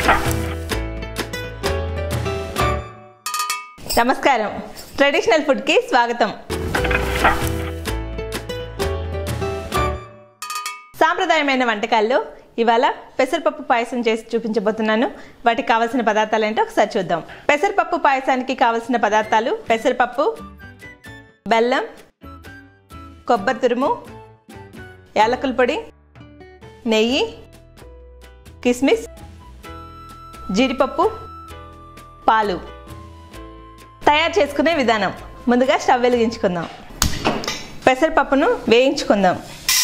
నమస్కారం ట్రెడిషనల్ ఫుడ్కి స్వాగతం సాంప్రదాయమైన వంటకాల్లో ఇవాళ పెసరపప్పు పాయసం చేసి చూపించబోతున్నాను వాటికి కావాల్సిన పదార్థాలు ఏంటో ఒకసారి చూద్దాం పెసరపప్పు పాయసానికి కావాల్సిన పదార్థాలు పెసరపప్పు బెల్లం కొబ్బరి తురుము యాలకుల పొడి నెయ్యి కిస్మిస్ జీడిపప్పు పాలు తయారు చేసుకునే విధానం ముందుగా స్టవ్ వెలిగించుకుందాం పెసరపప్పును వేయించుకుందాం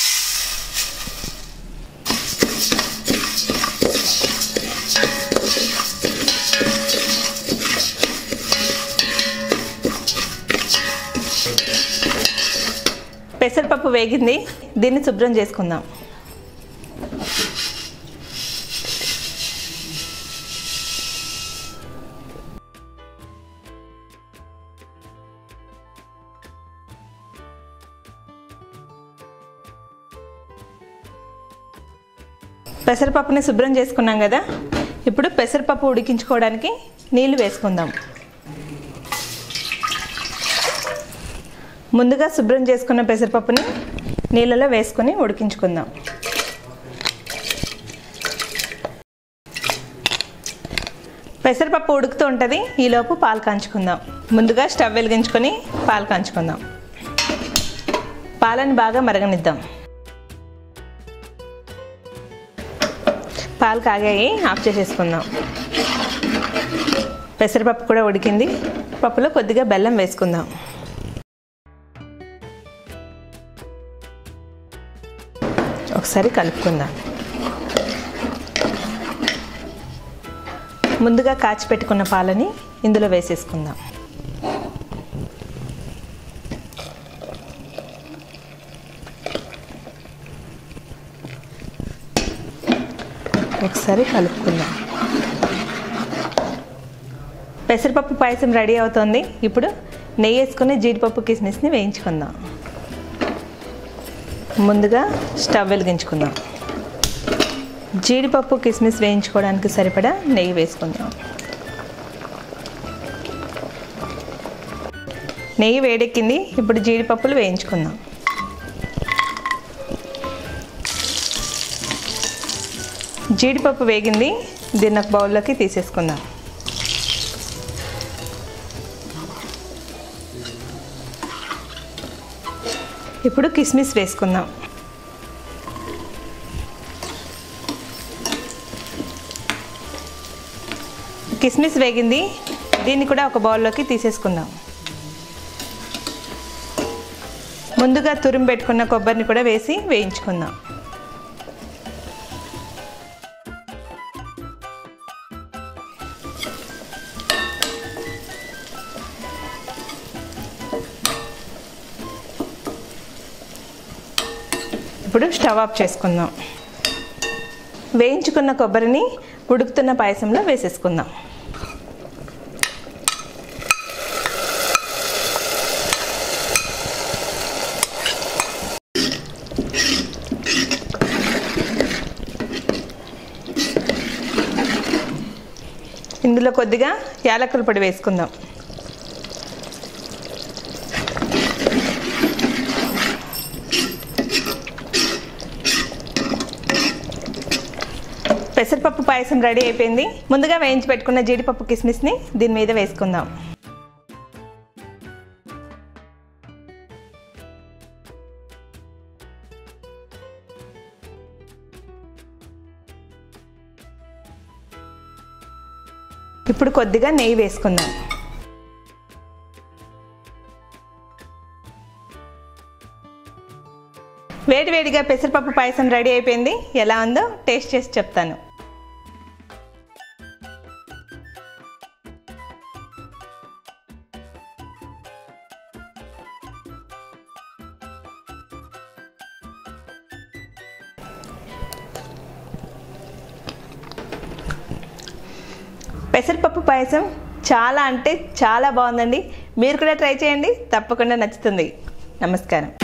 పెసరపప్పు వేగింది దీన్ని శుభ్రం చేసుకుందాం పెసరపప్పుని శుభ్రం చేసుకున్నాం కదా ఇప్పుడు పెసరపప్పు ఉడికించుకోవడానికి నీళ్లు వేసుకుందాం ముందుగా శుభ్రం చేసుకున్న పెసరపప్పుని నీళ్ళలో వేసుకొని ఉడికించుకుందాం పెసరపప్పు ఉడుకుతూ ఉంటుంది ఈలోపు పాలు కాంచుకుందాం ముందుగా స్టవ్ వెలిగించుకొని పాలు కాంచుకుందాం పాలను బాగా మరగనిద్దాం పాలు కాగాయి ఆఫ్ చేసేసుకుందాం పెసరపప్పు కూడా ఉడికింది పప్పులో కొద్దిగా బెల్లం వేసుకుందాం ఒకసారి కలుపుకుందాం ముందుగా కాచి పెట్టుకున్న పాలని ఇందులో వేసేసుకుందాం ఒకసారి కలుపుకుందాం పెసరపప్పు పాయసం రెడీ అవుతోంది ఇప్పుడు నెయ్యి వేసుకుని జీడిపప్పు కిస్మిస్ని వేయించుకుందాం ముందుగా స్టవ్ వెలిగించుకుందాం జీడిపప్పు కిస్మిస్ వేయించుకోవడానికి సరిపడా నెయ్యి వేసుకుందాం నెయ్యి వేడెక్కింది ఇప్పుడు జీడిపప్పులు వేయించుకుందాం జీడిపప్పు వేగింది దీన్ని ఒక బౌల్లోకి తీసేసుకుందాం ఇప్పుడు కిస్మిస్ వేసుకుందాం కిస్మిస్ వేగింది దీన్ని కూడా ఒక బౌల్లోకి తీసేసుకుందాం ముందుగా తురుము పెట్టుకున్న కొబ్బరిని కూడా వేసి వేయించుకుందాం ఇప్పుడు స్టవ్ ఆఫ్ చేసుకుందాం వేయించుకున్న కొబ్బరిని ఉడుకుతున్న పాయసంలో వేసేసుకుందాం ఇందులో కొద్దిగా యాలకుల పొడి వేసుకుందాం పెసరపప్పు పాయసం రెడీ అయిపోయింది ముందుగా వేయించి పెట్టుకున్న జీడిపప్పు కిస్మిస్ని దీని మీద వేసుకుందాం ఇప్పుడు కొద్దిగా నెయ్యి వేసుకుందాం వేడివేడిగా పెసరపప్పు పాయసం రెడీ అయిపోయింది ఎలా ఉందో టేస్ట్ చేసి చెప్తాను పెసరపప్పు పాయసం చాలా అంటే చాలా బాగుందండి మీరు కూడా ట్రై చేయండి తప్పకుండా నచ్చుతుంది నమస్కారం